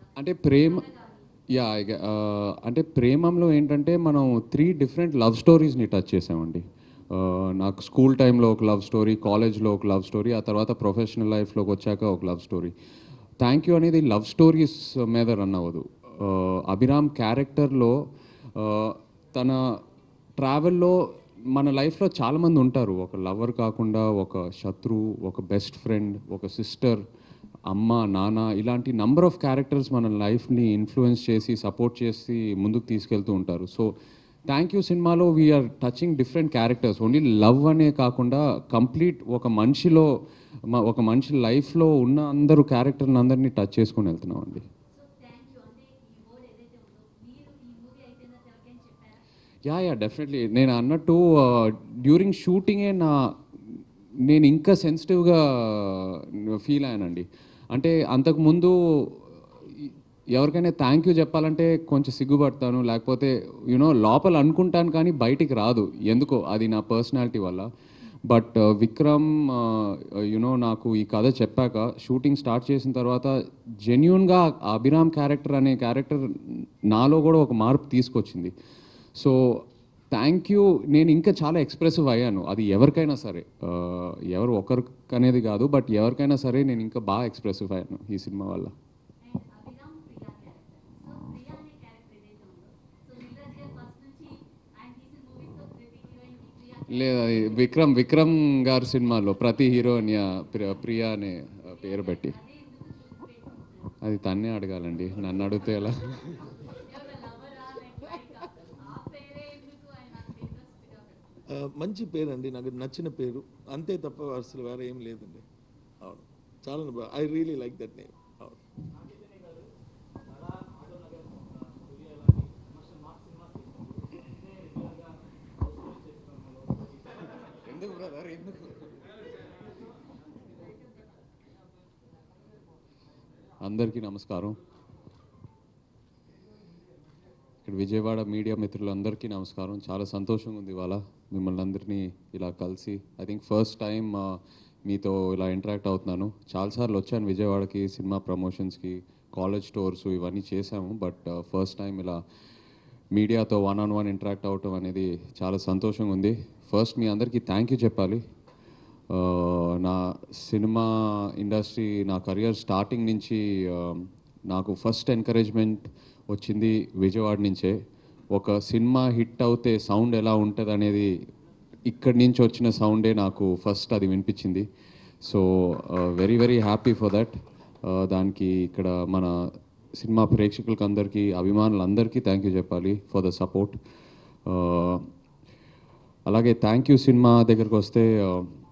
అంటే ప్రేమ యా అంటే ప్రేమంలో ఏంటంటే మనం త్రీ డిఫరెంట్ లవ్ స్టోరీస్ని టచ్ చేసామండి ఆ, నాకు స్కూల్ టైంలో ఒక లవ్ స్టోరీ కాలేజ్లో ఒక లవ్ స్టోరీ ఆ తర్వాత ప్రొఫెషనల్ లైఫ్లోకి వచ్చాక ఒక లవ్ స్టోరీ థ్యాంక్ యూ అనేది లవ్ స్టోరీస్ మీద రన్ అవ్వదు ఆ, అభిరామ్ క్యారెక్టర్లో ఆ, తన ట్రావెల్లో మన లైఫ్లో చాలామంది ఉంటారు ఒక లవర్ కాకుండా ఒక శత్రువు ఒక బెస్ట్ ఫ్రెండ్ ఒక సిస్టర్ అమ్మ నాన్న ఇలాంటి నంబర్ ఆఫ్ క్యారెక్టర్స్ మన లైఫ్ని ఇన్ఫ్లుయెన్స్ చేసి సపోర్ట్ చేసి ముందుకు తీసుకెళ్తూ ఉంటారు సో థ్యాంక్ యూ సినిమాలో we're touching different characters only love అనే కాకుండా కంప్లీట్ ఒక మనిషిలో మ- ఒక మనిషి లైఫ్లో ఉన్న అందరూ క్యారెక్టర్ని అందరినీ టచ్ చేసుకొని వెళ్తున్నాం అండి యా యా డెఫినెట్లీ నేను అన్నట్టు డ్యూరింగ్ షూటింగే నా నేను ఇంకా సెన్సిటివ్గా ఫీల్ అయ్యానండి అంటే అంతకుముందు ఎవరికైనా థ్యాంక్ యూ చెప్పాలంటే కొంచెం సిగ్గుపడతాను లేకపోతే యూనో లోపల అనుకుంటాను కానీ బయటికి రాదు ఎందుకో అది నా పర్సనాలిటీ వల్ల బట్ విక్రమ్ యునో నాకు ఈ కథ చెప్పాక షూటింగ్ స్టార్ట్ చేసిన తర్వాత జెన్యున్గా అభిరామ్ క్యారెక్టర్ అనే క్యారెక్టర్ నాలో కూడా ఒక మార్పు తీసుకొచ్చింది సో థ్యాంక్ యూ నేను ఇంకా చాలా ఎక్స్ప్రెసివ్ అయ్యాను అది ఎవరికైనా సరే ఆ, ఎవరు ఒకరికి అనేది కాదు బట్ ఎవరికైనా సరే నేను ఇంకా బాగా ఎక్స్ప్రెసివ్ అయ్యాను ఈ సినిమా వల్ల లేదా అది విక్రమ్ విక్రమ్ గారి సినిమాలో ప్రతి హీరోయిన్ ప్రియ ప్రియా అనే పేరు పెట్టి అది తన్నే అడగాలండి నన్ను అడిగితే ఎలా ఆ, మంచి పేరు అండి నాకు నచ్చిన పేరు అంతే తప్ప అసలు వేరే ఏం లేదండి అవును చాలా I really like that name అవును ఎందుకు బ్రదర్ ఎందుకు అందరికీ నమస్కారం ఇక్కడ విజయవాడ మీడియా మిత్రులందరికీ నమస్కారం చాలా సంతోషంగా ఉంది ఇవాళ మిమ్మల్ని అందరినీ ఇలా కలిసి ఐ థింక్ ఫస్ట్ టైం మీతో ఇలా ఇంటరాక్ట్ అవుతున్నాను చాలాసార్లు వచ్చాను విజయవాడకి సినిమా ప్రమోషన్స్కి కాలేజ్ టూర్స్ ఇవన్నీ చేశాము బట్ ఫస్ట్ టైం ఇలా మీడియాతో వన్ ఆన్ వన్ ఇంటరాక్ట్ అవటం అనేది చాలా సంతోషంగా ఉంది ఫస్ట్ మీ అందరికీ థ్యాంక్ యూ చెప్పాలి ఆ, నా సినిమా ఇండస్ట్రీ నా కెరియర్ స్టార్టింగ్ నుంచి ఆ, నాకు ఫస్ట్ ఎంకరేజ్మెంట్ వచ్చింది విజయవాడ నుంచే ఒక సినిమా హిట్ అవుతే సౌండ్ ఎలా ఉంటుంది అనేది ఇక్కడి నుంచి వచ్చిన సౌండే నాకు ఫస్ట్ అది వినిపించింది so very very happy for that దానికి ఇక్కడ మన సినిమా ప్రేక్షకులకి అందరికీ అభిమానులందరికీ థ్యాంక్ యూ చెప్పాలి ఫర్ ద సపోర్ట్ అలాగే థ్యాంక్ యూ సినిమా దగ్గరకు వస్తే ఆ,